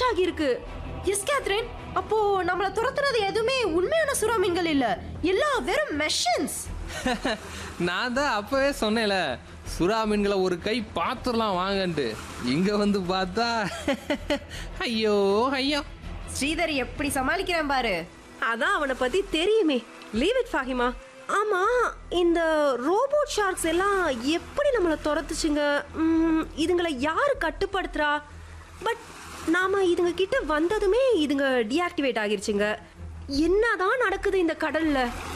ஆகியிருக்கு S Catherine அப்போ நம்மள துரத்துறது எதுவுமே உண்மையான சுறா மீன்கள் இல்ல எல்லாம் வெறும் மெஷின்ஸ் நான் தான் அப்பவே சொன்னேன்ல சுறா மீன்களை ஒரு கை பார்த்துடலாம் வாங்கன்ட்டு இங்க வந்து பார்த்தா ஐயோ ஐயோ ஸ்ரீதர் எப்படி சமாளிக்கிறேன் பாரு அதான் அவனை பத்தி தெரியுமே லீவ் இட் ஃபாஹிமா ஆமா இந்த ரோபோட் ஷார்க்ஸ் எல்லாம் எப்படி நம்மளை துரத்துச்சுங்க ம், இதுங்களை யாரு கட்டுப்படுத்துறா பட் நாம இதுங்க கிட்ட வந்ததுமே இதுங்க டீஆக்டிவேட் ஆகிருச்சுங்க என்னதான் நடக்குது இந்த கடல்ல